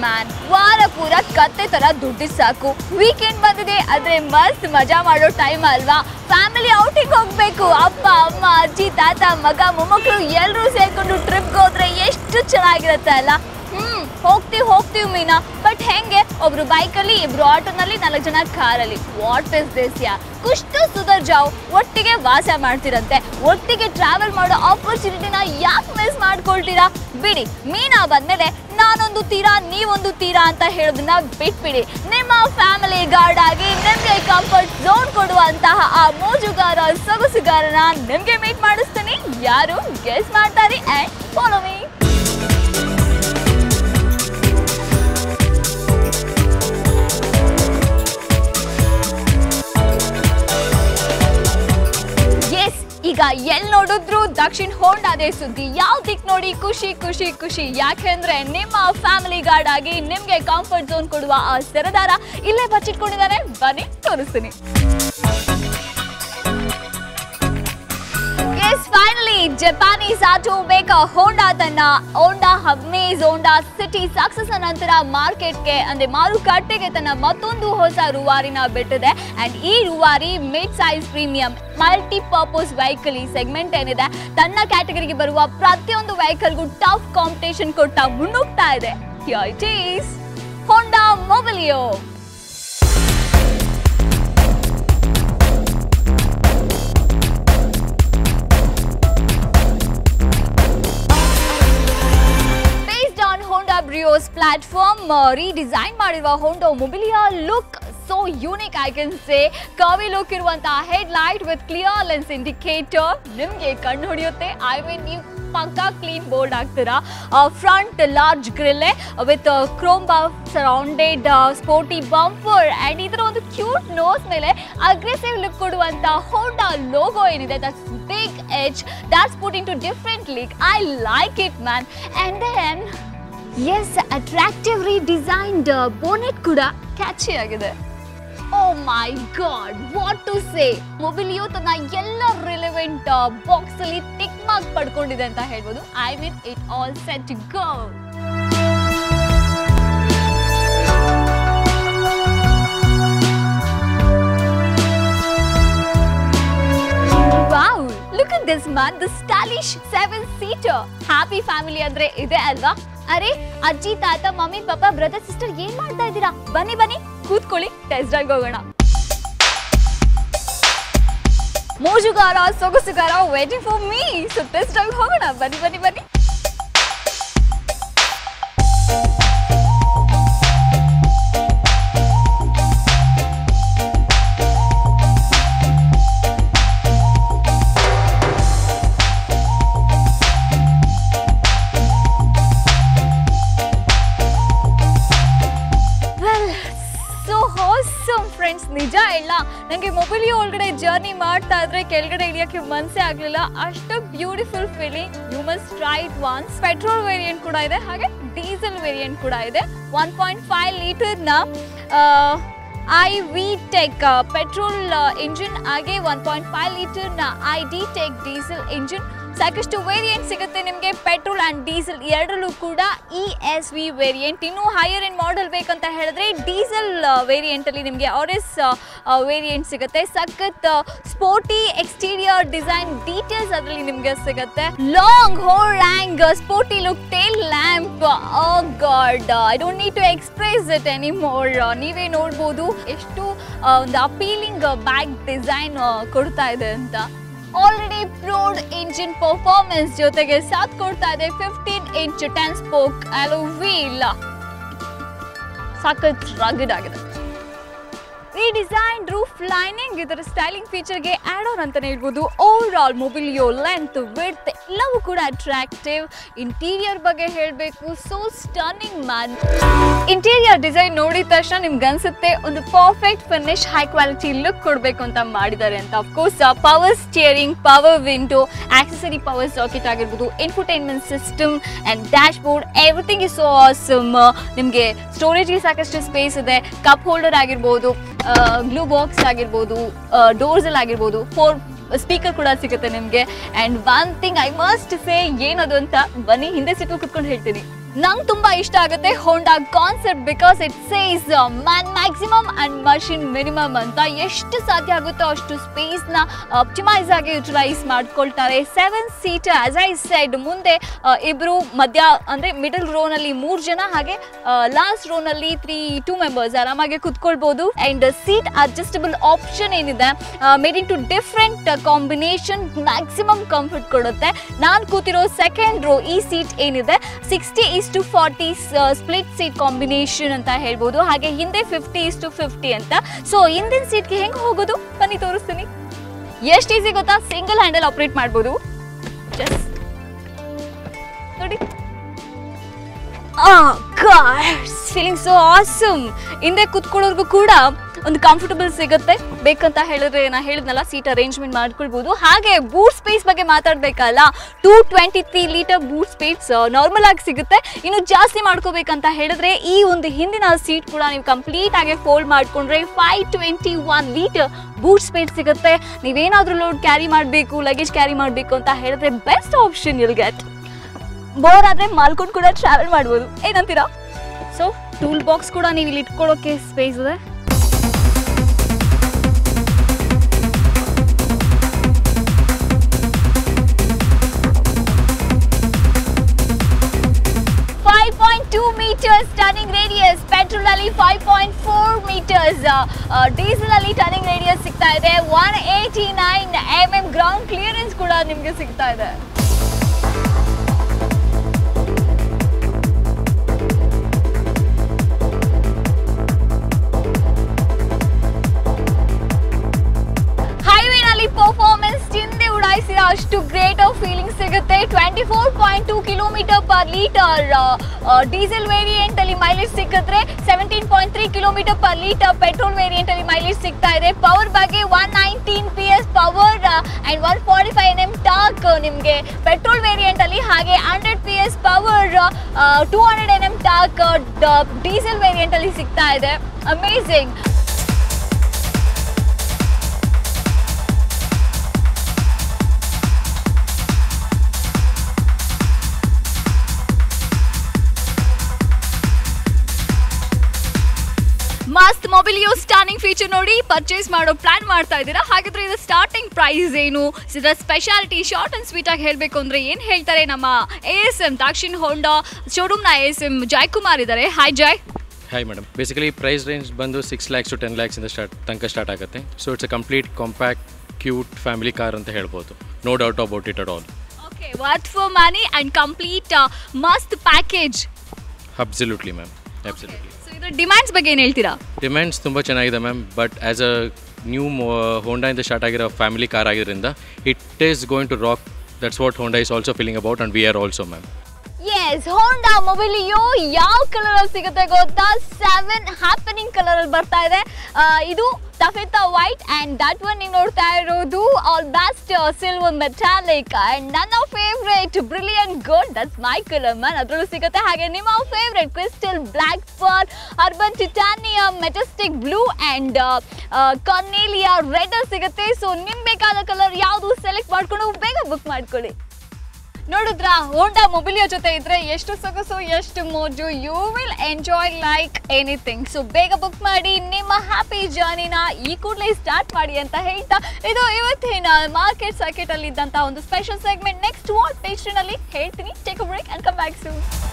Man ವಾರ ಪೂರ ಕತ್ತೆ ತರ ದುಡ್ಡು ಸಾಕು ವೀಕೆಂಡ್ ಬಂದಿದೆ ಆದ್ರೆ ಮಸ್ತ್ ಮಜಾ ಮಾಡೋ ಟೈಮ್ ಅಲ್ವಾ ಫ್ಯಾಮಿಲಿ ಔಟಿಂಗ್ ಹೋಗ್ಬೇಕು ಅಪ್ಪ ಅಮ್ಮ ಅಜ್ಜಿ ತಾತ ಮಗ ಮೊಮ್ಮಕ್ಕಳು ಎಲ್ಲರೂ ಸೇರ್ಕೊಂಡು ಟ್ರಿಪ್ಗೆ ಹೋದ್ರೆ ಎಷ್ಟು ಚೆನ್ನಾಗಿರುತ್ತೆ ಅಲ್ಲ ಹ್ಮ್ ಹೋಗ್ತೀವಿ ಹೋಗ್ತೀವಿ ಮೀನಾ ಬಟ್ ಹೆಂಗೆ ಒಬ್ರು ಬೈಕಲ್ಲಿ ಇಬ್ರು ಆಟೋನಲ್ಲಿ ನಾಲ್ಕು ಜನ ಕಾರಲ್ಲಿ ವಾಟ್ ಇಸ್ ದಿಸ್ ಯಾ ಕುಷ್ಟು ಸುಧರ್ ಜಾವ್ ಒಟ್ಟಿಗೆ ವಾಸ ಮಾಡ್ತಿರಂತೆ ಒಟ್ಟಿಗೆ ಟ್ರಾವೆಲ್ ಮಾಡೋ ಆಪರ್ಚುನಿಟಿನ ಯಾಕೆ ಮಿಸ್ ಮಾಡ್ಕೊಳ್ತೀರಾ ಬಿಡಿ ಮೀನಾ ಬಂದ್ಮೇಲೆ ನಾನೊಂದು ತೀರಾ ನೀವೊಂದು ತೀರಾ ಅಂತ ಹೇಳೋದನ್ನ ಬಿಟ್ಬಿಡಿ ನಿಮ್ಮ ಫ್ಯಾಮಿಲಿ ಗಾರ್ಡ್ ಆಗಿ ನಿಮ್ಗೆ ಕಂಫರ್ಟ್ ಝೋನ್ ಕೊಡುವಂತಹ ಆ ಮೋಜುಗಾರ ಸೊಗಸುಗಾರನ ನಿಮ್ಗೆ ಮೀಟ್ ಮಾಡಿಸ್ತೀನಿ ಯಾರು ಗೆಸ್ ಮಾಡ್ತಾರೆ ಅಂಡ್ ಫಾಲೋ ಮೀ ಎಸ್ ಈಗ ಎಲ್ ನೋಡಿದ್ರು ದಕ್ಷಿಣ್ ಹೋಂಡಾದೇ ಸುದ್ದಿ ಯಾವ ದಿಕ್ ನೋಡಿ ಖುಷಿ ಖುಷಿ ಖುಷಿ ಯಾಕೆಂದ್ರೆ ನಿಮ್ಮ ಫ್ಯಾಮಿಲಿ ಗಾರ್ಡ್ ಆಗಿ ನಿಮ್ಗೆ ಕಂಫರ್ಟ್ ಝೋನ್ ಕೊಡುವ ಆ ಸರದಾರ ಇಲ್ಲೇ ಬಚ್ಚಿಟ್ಕೊಂಡಿದ್ದಾರೆ ಬನ್ನಿ ತೋರಿಸ್ತೀನಿ yes finally Japanese auto maker Honda ತನ್ನ ಹೋಂಡಾ ಹಬ್ನೇಸ್ ಹೋಂಡಾ ಸಿಟಿ ಸಕ್ಸಸ್ ನಂತರ ಮಾರ್ಕೆಟ್ಗೆ ಅಂದ್ರೆ ಮಾರುಕಟ್ಟೆಗೆ ತನ್ನ ಮತ್ತೊಂದು ಹೊಸ ರೂವಾರಿನ ಬಿಟ್ಟಿದೆ ಅಂಡ್ ಈ ರೂವಾರಿ mid size premium multi purpose vehicle ಈ ಸೆಗ್ಮೆಂಟ್ ಏನಿದೆ ತನ್ನ ಕ್ಯಾಟಗರಿಗೆ ಬರುವ ಪ್ರತಿಯೊಂದು ವೆಹಿಕಲ್ಗೂ ಟಫ್ ಕಾಂಪಿಟೇಷನ್ ಕೊಟ್ಟ ಮುನ್ನುಗ್ತಾ ಇದೆ it is Honda Mobilio based on Honda Brio's platform redesign ಮಾಡಿರುವ Honda Mobilia look so unique I can say ಕವಿ ಲುಕ್ ಇರುವಂತಹ headlight with clear lens indicator ನಿಮಗೆ ಕಣ್ಣು ಹೊಡೆಯುತ್ತೆ ಐ ಮೀನ್ ನೀವು ಪಕ್ಕಾ ಕ್ಲೀನ್ ಬೋರ್ಡ್ ಆಗ್ತೀರಾ front large grille with chrome buff surrounded sporty bumper and ಇದರ ಒಂದು ಕ್ಯೂಟ್ ನೋಸ್ ಮೇಲೆ ಅಗ್ರೆಸಿವ್ ಲುಕ್ ಕೊಡುವಂಥ ಹೋಂಡಾ ಲೋಗೋ ಏನಿದೆ ದಟ್ಸ್ ಬಿಗ್ ಎಜ್ that's put into different league. I like it, man. And then, yes, attractively designed uh, bonnet ಕೂಡ catchy ಆಗಿದೆ oh my god what to say Mobilio ತನ್ನ ಎಲ್ಲ relevant box ಅಲ್ಲಿ tick mark ಪಡ್ಕೊಂಡಿದೆ ಅಂತ ಹೇಳ್ಬೋದು I mean it all set go wow look at this man the stylish seven seater happy family ಅಂದ್ರೆ ಇದೆ ಅಲ್ವಾ ಅರೆ ಅಜ್ಜಿ ತಾತ ಮಮ್ಮಿ ಪಾಪ ಬ್ರದರ್ ಸಿಸ್ಟರ್ ಏನ್ ಮಾಡ್ತಾ ಇದ್ದೀರಾ ಬನ್ನಿ ಬನ್ನಿ ಕೂತ್ಕೊಳ್ಳಿ ಟೆಸ್ಟ್ ಡ್ರೈವ್ ಹೋಗೋಣ ಮೋಜುಗಾರ ಸೊಗಸುಗಾರ waiting for me so test drive ಹೋಗೋಣ ಬನ್ನಿ ಬನ್ನಿ ಬನ್ನಿ ವೆಲ್ ಸೊ ಹಾಸಮ್ ಫ್ರೆಂಡ್ಸ್ ನಿಜ ಇಲ್ಲ ನನಗೆ ಮೊಬೈಲ್ ಒಳಗಡೆ ಜರ್ನಿ ಮಾಡ್ತಾ ಇದ್ರೆ ಕೆಳಗಡೆ ಇಳಿಯೋಕ್ಕೆ ಮನಸ್ಸೇ ಆಗಲಿಲ್ಲ ಅಷ್ಟು beautiful feeling you must try it once petrol variant ಕೂಡ ಇದೆ ಹಾಗೆ ಡೀಸೆಲ್ ವೇರಿಯಂಟ್ ಕೂಡ ಇದೆ ಒನ್ ಪಾಯಿಂಟ್ ಫೈವ್ ಲೀಟರ್ನ i VTEC petrol engine ಹಾಗೆ ಒನ್ ಪಾಯಿಂಟ್ ಫೈವ್ ಲೀಟರ್ನ i DTEC diesel engine ಸಾಕಷ್ಟು ವೇರಿಯಂಟ್ ಸಿಗುತ್ತೆ ನಿಮಗೆ ಪೆಟ್ರೋಲ್ ಆ್ಯಂಡ್ ಡೀಸೆಲ್ ಎರಡರಲ್ಲೂ ಕೂಡ ಇ ಎಸ್ ವಿ ವೇರಿಯಂಟ್ ಇನ್ನೂ ಹೈಯರ್ ಎಂಡ್ ಮಾಡೆಲ್ ಬೇಕಂತ ಹೇಳಿದ್ರೆ ಡೀಸೆಲ್ ವೇರಿಯಂಟಲ್ಲಿ ನಿಮಗೆ ಆರ್ ಎಸ್ ವೇರಿಯಂಟ್ ಸಿಗುತ್ತೆ ಸಖತ್ ಸ್ಪೋರ್ಟಿ ಎಕ್ಸ್ಟೀರಿಯರ್ ಡಿಸೈನ್ ಡೀಟೇಲ್ಸ್ ಅದರಲ್ಲಿ ನಿಮಗೆ ಸಿಗುತ್ತೆ long whole range sporty look tail lamp god I don't need to express it any more ನೀವೇ ನೋಡ್ಬೋದು ಎಷ್ಟು ಆ, ಒಂದು ಅಪೀಲಿಂಗ್ ಬ್ಯಾಗ್ ಡಿಸೈನ್ ಕೊಡ್ತಾ ಇದೆ ಅಂತ ಆಲ್ರೆಡಿ ಪ್ರೋಡ್ ಇಂಜಿನ್ ಪರ್ಫಾರ್ಮೆನ್ಸ್ ಜೊತೆಗೆ ಸಾಥ್ ಕೊಡ್ತಾ ಇದೆ fifteen inch ten spoke alloy wheel ಸಖತ್ ರಗಡ್ ಆಗಿದೆ ರೀಡಿಸೈನ್ ರೂಫ್ ಲೈನಿಂಗ್ ಇದರ ಸ್ಟೈಲಿಂಗ್ ಫೀಚರ್ಗೆ ಆಡ್ ಆನ್ ಅಂತಾನೆ ಹೇಳ್ಬೋದು overall Mobilio length width ಎಲ್ಲವೂ ಕೂಡ ಅಟ್ರಾಕ್ಟಿವ್ ಇಂಟೀರಿಯರ್ ಬಗ್ಗೆ ಹೇಳಬೇಕು so stunning man interior design ನೋಡಿದ ತಕ್ಷಣ ನಿಮ್ಗೆ ಅನ್ಸುತ್ತೆ ಒಂದು perfect finish high quality look ಕೊಡಬೇಕು ಅಂತ ಮಾಡಿದ್ದಾರೆ ಅಂತ of course power steering power window accessory power socket ಆಗಿರ್ಬೋದು infotainment system and dashboard everything is so awesome ನಿಮಗೆ ಸ್ಟೋರೇಜ್ಗೆ ಸಾಕಷ್ಟು ಸ್ಪೇಸ್ ಇದೆ ಕಪ್ ಹೋಲ್ಡರ್ ಆಗಿರ್ಬೋದು ಗ್ಲೂ ಬಾಕ್ಸ್ ಆಗಿರ್ಬೋದು ಡೋರ್ಸಲ್ಲಿ ಆಗಿರ್ಬೋದು ಫೋರ್ ಸ್ಪೀಕರ್ ಕೂಡ ಸಿಗುತ್ತೆ ನಿಮಗೆ and one thing I must say ಏನದು ಅಂತ ಬನ್ನಿ ಹಿಂದೆ ಸಿಟ್ಟು ಕುತ್ಕೊಂಡು ಹೇಳ್ತೀನಿ ನಂಗೆ ತುಂಬಾ ಇಷ್ಟ ಆಗುತ್ತೆ Honda concept because it says man maximum and machine minimum ಅಂತ ಎಷ್ಟು ಸಾಧ್ಯ ಆಗುತ್ತೋ ಅಷ್ಟು ಸ್ಪೇಸ್ನ ಅಪ್ಟಿಮೈಸ್ ಆಗಿ ಯುಟಿಲೈಸ್ ಮಾಡ್ಕೊಳ್ತಾರೆ seven seater as I said ಮುಂದೆ ಆ, ಇಬ್ರು ಮಧ್ಯ ಅಂದರೆ ಮಿಡಲ್ ರೋನಲ್ಲಿ ಮೂರು ಜನ ಹಾಗೆ ಲಾಸ್ಟ್ ರೋನಲ್ಲಿ ತ್ರೀ ಟೂ ಮೆಂಬರ್ಸ್ ಆರಾಮಾಗಿ ಕುತ್ಕೊಳ್ಬೋದು ಆ್ಯಂಡ್ ಸೀಟ್ ಅಡ್ಜಸ್ಟಬಲ್ ಆಪ್ಷನ್ ಏನಿದೆ made into different combination maximum comfort ಕೊಡುತ್ತೆ ನಾನು ಕೂತಿರೋ ಸೆಕೆಂಡ್ ರೋ ಈ ಸೀಟ್ ಏನಿದೆ sixty is to forty split seat combination ಅಂತ ಹೇಳ್ಬೋದು ಹಾಗೆ ಹಿಂದೆ ಫಿಫ್ಟಿ ಇಸ್ ಟು ಫಿಫ್ಟಿ ಅಂತ ಸೊ ಹಿಂದಿನ ಸೀಟ್ಗೆ ಹೆಂಗೆ ಹೋಗೋದು ಬನ್ನಿ ತೋರಿಸ್ತೀನಿ ಎಷ್ಟು ಈಸಿ ಗೊತ್ತಾ ಸಿಂಗಲ್ ಹ್ಯಾಂಡಲ್ ಆಪ್ರೇಟ್ ಮಾಡ್ಬೋದು ಜಸ್ಟ್ ನೋಡಿ ಫೀಲಿಂಗ್ ಸೊ ಆಸಮ್ ಹಿಂದೆ ಕುತ್ಕೊಳ್ಳೋರ್ಗು ಕೂಡ ಒಂದು ಕಂಫರ್ಟಬಲ್ ಸಿಗುತ್ತೆ ಬೇಕಂತ ಹೇಳಿದ್ರೆ ನಾ ಹೇಳಿದ್ನಲ್ಲ ಸೀಟ್ ಅರೇಂಜ್ಮೆಂಟ್ ಮಾಡ್ಕೊಳ್ಬೋದು ಹಾಗೆ ಬೂಟ್ ಸ್ಪೇಸ್ ಬಗ್ಗೆ ಮಾತಾಡಬೇಕಲ್ಲ two twenty three litre boot space normal ಆಗಿ ಸಿಗುತ್ತೆ ಇನ್ನು ಜಾಸ್ತಿ ಮಾಡ್ಕೋಬೇಕಂತ ಹೇಳಿದ್ರೆ ಈ ಒಂದು ಹಿಂದಿನ ಸೀಟ್ ಕೂಡ ನೀವು ಕಂಪ್ಲೀಟ್ ಆಗಿ ಫೋಲ್ಡ್ ಮಾಡ್ಕೊಂಡ್ರೆ five twenty one litre boot space ಸಿಗುತ್ತೆ ನೀವೇನಾದ್ರೂ ಲೋಡ್ ಕ್ಯಾರಿ ಮಾಡಬೇಕು ಲಗೇಜ್ ಕ್ಯಾರಿ ಮಾಡಬೇಕು ಅಂತ ಹೇಳಿದ್ರೆ best option I'll get bore ಆದರೆ ಮಾಲ್ಕೊಂಡು ಕೂಡ ಟ್ರಾವೆಲ್ ಮಾಡ್ಬೋದು ಏನಂತೀರಾ ಸೊ ಟೂಲ್ ಬಾಕ್ಸ್ ಕೂಡ ನೀವು ಇಲ್ಲಿ ಇಟ್ಕೊಳ್ಳೋಕೆ ಸ್ಪೇಸ್ ಇದೆ five point two metres turning radius petrol ಅಲ್ಲಿ five point four metres diesel ಅಲ್ಲಿ ಟರ್ನಿಂಗ್ ರೇಡಿಯಸ್ ಸಿಗ್ತಾ ಇದೆ one eighty nine M M ground clearance ಕೂಡ ನಿಮಗೆ ಸಿಗ್ತಾ ಇದೆ ಹೈವೇನಲ್ಲಿ ಪರ್ಫಾರ್ಮೆನ್ಸ್ ಚಿಂದೆ ಉಡಾಯಿಸಿರೋ ಅಷ್ಟು ಗ್ರೇಟ್ ಫೀಲಿಂಗ್ ಸಿಗುತ್ತೆ twenty four point two kilometre per litre diesel variant ಅಲ್ಲಿ ಮೈಲೇಜ್ ಸಿಕ್ಕಿದ್ರೆ seventeen point three kilometre per litre petrol variant ಅಲ್ಲಿ ಮೈಲೇಜ್ ಸಿಗ್ತಾ ಇದೆ ಪವರ್ ಬಗ್ಗೆ one nineteen P S power and one forty five N M torque ನಿಮಗೆ petrol variant ಅಲ್ಲಿ ಹಾಗೆ hundred P S power two hundred N M torque diesel variant ಅಲ್ಲಿ ಸಿಗ್ತಾ ಇದೆ ಅಮೇಝಿಂಗ್ ಮಸ್ತ್ ಮೊಬಿಲಿಯೋ ಸ್ಟಾರ್ನಿಂಗ್ ಫೀಚರ್ ನೋಡಿ ಪರ್ಚೇಸ್ ಮಾಡೋ ಪ್ಲಾನ್ ಮಾಡ್ತಾ ಇದ್ದೀರಾ ಹಾಗಿದ್ರೆ ಇದು ಸ್ಟಾರ್ಟಿಂಗ್ ಪ್ರೈಸ್ ಏನು ಇದರ ಸ್ಪೆಷಾಲಿಟಿ ಶಾರ್ಟ್ ಅಂಡ್ ಸ್ವೀಟ್ ಆಗಿ ಹೇಳಬೇಕು ಅಂದ್ರೆ ಏನು ಹೇಳ್ತಾರೆ ನಮ್ಮ A S M Dakshin Honda ಶೋರೂಮ್ನ ಎ ಎಸ್ ಎಂ ಜಯಕುಮಾರ್ ಇದ್ದಾರೆ hi Jay hi madam basically price range ಬಂದು ಸಿಕ್ಸ್ ಲ್ಯಾಕ್ಸ್ ಟು ಟೆನ್ ಲ್ಯಾಕ್ಸಿಂದ ಸ್ಟಾರ್ಟ್ ತನಕ ಸ್ಟಾರ್ಟ್ ಆಗುತ್ತೆ so it's a complete compact cute family car ಅಂತ ಹೇಳ್ಬೋದು no doubt about it at all okay worth for money and complete ಮಸ್ತ್ package absolutely ma'am absolutely so ಇದರ demands ಬಗ್ಗೆ ಏನು ಹೇಳ್ತೀರಾ ಡಿಮ್ಯಾಂಡ್ಸ್ ತುಂಬ ಚೆನ್ನಾಗಿದೆ ma'am but as a new ಹೋಂಡಾಯಿಂದ ಸ್ಟಾರ್ಟ್ ಆಗಿರೋ ಫ್ಯಾಮಿಲಿ ಕಾರ್ ಆಗಿರೋದ್ರಿಂದ it is going to rock that's what Honda is also feeling about and we are also ma'am yes Honda Mobilio ಯಾವ ಕಲರ್ ಅಲ್ಲಿ ಸಿಗುತ್ತೆ ಗೊತ್ತಾ ಸೆವೆನ್ ಹ್ಯಾಪನಿಂಗ್ ಕಲರ್ ಅಲ್ಲಿ ಬರ್ತಾ ಇದೆ ಆ, ಇದು taffeta white and that one ನೀವು ನೋಡ್ತಾ ಇರೋದು all best silver metallic and ನನ್ನ favourite brilliant gold that's my colour man ಅದರಲ್ಲೂ ಸಿಗುತ್ತೆ ಹಾಗೆ ನಿಮ್ಮ favourite crystal black pearl urban titanium metallic blue and carnelian red ಸಿಗುತ್ತೆ ಸೊ ನಿಮ್ಗೆ ಬೇಕಾದ ಕಲರ್ ಯಾವುದು ಸೆಲೆಕ್ಟ್ ಮಾಡ್ಕೊಂಡು ಬೇಗ ಬುಕ್ ಮಾಡ್ಕೊಳ್ಳಿ ನೋಡಿದ್ರ ಹೋಂಡಾ ಮೊಬಿಲಿಯೋ ಜೊತೆ ಇದ್ರೆ ಎಷ್ಟು ಸೊಗಸು ಎಷ್ಟು ಮೋಜು you will enjoy like anything so ಬೇಗ ಬುಕ್ ಮಾಡಿ ನಿಮ್ಮ ಹ್ಯಾಪಿ ಜರ್ನಿನ ಈ ಕೂಡಲೇ ಸ್ಟಾರ್ಟ್ ಮಾಡಿ ಅಂತ ಹೇಳ್ತಾ ಇದು ಇವತ್ತಿನ ಮಾರ್ಕೆಟ್ ಸರ್ಕಿಟ್ ಅಲ್ಲಿ ಇದ್ದಂತ ಒಂದು ಸ್ಪೆಷಲ್ ಸೆಗ್ಮೆಂಟ್ ನೆಕ್ಸ್ಟ್ ವಾಟ್ ಪೇಸ್ಟ್ರಿನಲ್ಲಿ ಹೇಳ್ತೀನಿ take break and come back soon